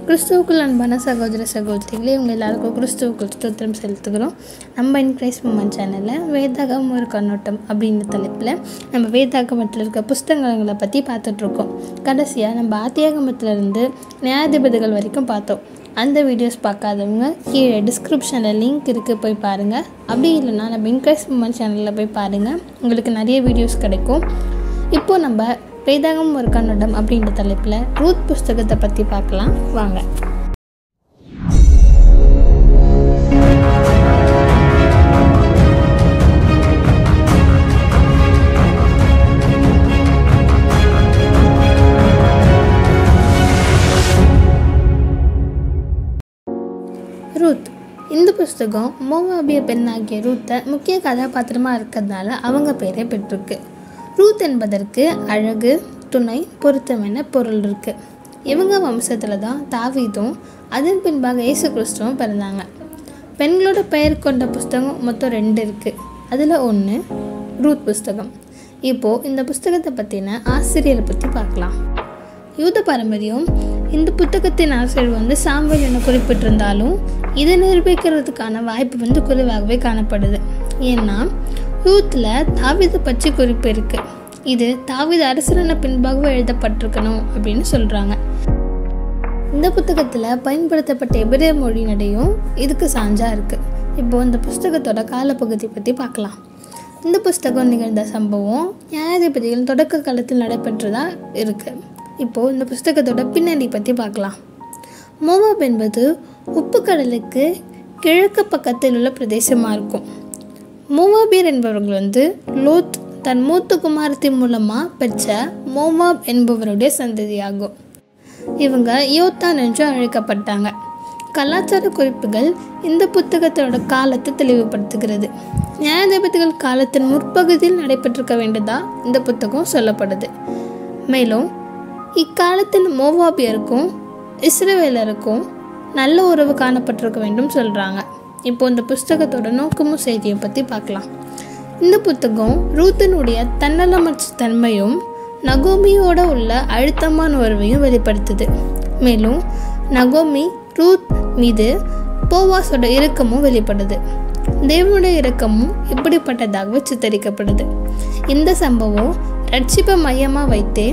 கிறிஸ்துவுக்குள் அன்பான சகோதர சகோதரிகளே இவங்க எல்லாருக்கும் கிறிஸ்துவுக்குள் ஸ்தோத்திரம் செலுத்துகிறோம் நம்ம இன்க்ரைஸ் மூமெண்ட் சேனலில் வேதாகம் ஒரு கண்ணோட்டம் அப்படின்ற தலைப்பில் நம்ம வேதாகமத்தில் இருக்க புஸ்தகங்களை பற்றி பார்த்துட்ருக்கோம் கடைசியாக நம்ம ஆத்தியாகமத்திலிருந்து நியாயாதிபதிகள் வரைக்கும் பார்த்தோம் அந்த வீடியோஸ் பார்க்காதவங்க கீழே டிஸ்கிரிப்ஷனில் லிங்க் இருக்குது போய் பாருங்கள் அப்படி இல்லைன்னா நம்ம இன்க்ரைஸ் மூமெண்ட் சேனலில் போய் பாருங்கள் உங்களுக்கு நிறைய வீடியோஸ் கிடைக்கும் இப்போது நம்ம வேதாகம் ஒரு கன்னடம் அப்படின்ற தலைப்பில் ரூத் புஸ்தகத்தை பற்றி பார்க்கலாம் வாங்க ரூத் இந்த புஸ்தகம் மோவாபிய பெண்ணாகிய ரூத்தை முக்கிய கதாபாத்திரமாக இருக்கிறதுனால அவங்க பேரை பெற்றிருக்கு ரூத் என்பதற்கு அழகு துணை பொருத்தம் என பொருள் இருக்குது இவங்க வம்சத்தில் தான் தாவீதும் அதன் பின்பாக இயேசு கிறிஸ்துவும் பிறந்தாங்க பெண்களோட பெயர் கொண்ட புஸ்தகம் மொத்தம் ரெண்டு இருக்குது அதில் ஒன்று ரூத் புஸ்தகம் இப்போது இந்த புஸ்தகத்தை பற்றின ஆசிரியரை பற்றி பார்க்கலாம் யூத பாரம்பரியம் இந்த புத்தகத்தின் ஆசிரியர் வந்து சாம்பல் என குறிப்பிட்டிருந்தாலும் இதை நிரூபிக்கிறதுக்கான வாய்ப்பு வந்து குறைவாகவே காணப்படுது ஏன்னா யூத்தில் தாவித பற்றி குறிப்பு இருக்குது இது தாவித அரசரான பின்பாகவே எழுதப்பட்டிருக்கணும் அப்படின்னு சொல்கிறாங்க இந்த புத்தகத்தில் பயன்படுத்தப்பட்ட எபிரே மொழியினடையும் இதுக்கு சான்றா இருக்குது இப்போ இந்த புஸ்தகத்தோட காலப்பகுதி பற்றி பார்க்கலாம் இந்த புஸ்தகம் நிகழ்ந்த சம்பவம் நியாயாதிபதிகள் தொடக்க காலத்தில் நடைபெற்றதாக இருக்குது இப்போது இந்த புஸ்தகத்தோட பின்னணி பற்றி பார்க்கலாம் மோவாப் என்பது உப்பு கடலுக்கு கிழக்கு பக்கத்தில் உள்ள பிரதேசமாக இருக்கும் மோவாபியர் என்பவர்கள் வந்து லோத் தன் மூத்த குமாரத்தி மூலமாக பெற்ற மோவாப் என்பவருடைய சந்ததியாகும் இவங்க யோத்தான் என்று அழைக்கப்பட்டாங்க கலாச்சார குறிப்புகள் இந்த புத்தகத்தோட காலத்தை தெளிவுபடுத்துகிறது நியாயாதிபதிகள் காலத்தின் முற்பகுதியில் நடைபெற்றிருக்க வேண்டியதா இந்த புத்தகம் சொல்லப்படுது மேலும் இக்காலத்தில் மோவாபியருக்கும் இஸ்ரேவேலருக்கும் நல்ல உறவு காணப்பட்டிருக்க வேண்டும் சொல்கிறாங்க இப்போ இந்த புஸ்தகத்தோட நோக்கமும் செய்தியை பற்றி பார்க்கலாம் இந்த புத்தகம் ரூத்தனுடைய தன்னலமற்ற தன்மையும் நகோமியோட உள்ள அழுத்தமான உறவையும் வெளிப்படுத்துது மேலும் நகோமி ரூத் மீது போவாஸோட இறக்கமும் வெளிப்படுது தேவனுடைய இறக்கமும் இப்படிப்பட்டதாகவே சித்தரிக்கப்படுது இந்த சம்பவம் ரட்சிப்பை மையமாக வைத்தே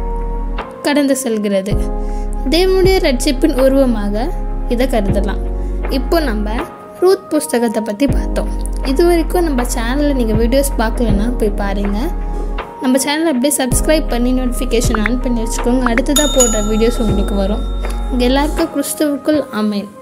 கடந்து செல்கிறது தேவனுடைய ரட்சிப்பின் உருவமாக இதை கருதலாம் இப்போ நம்ம ரூத் புஸ்தகத்தை பற்றி பார்த்தோம் இது வரைக்கும் நம்ம சேனலில் நீங்கள் வீடியோஸ் பார்க்கலன்னா போய் பாருங்கள் நம்ம சேனலை அப்படியே சப்ஸ்கிரைப் பண்ணி நோட்டிஃபிகேஷன் ஆன் பண்ணி வச்சுக்கோங்க அடுத்ததாக போடுற வீடியோஸ் உங்களுக்கு வரும் இங்கே எல்லாருக்கும் கிறிஸ்துவுக்குள் அமேன்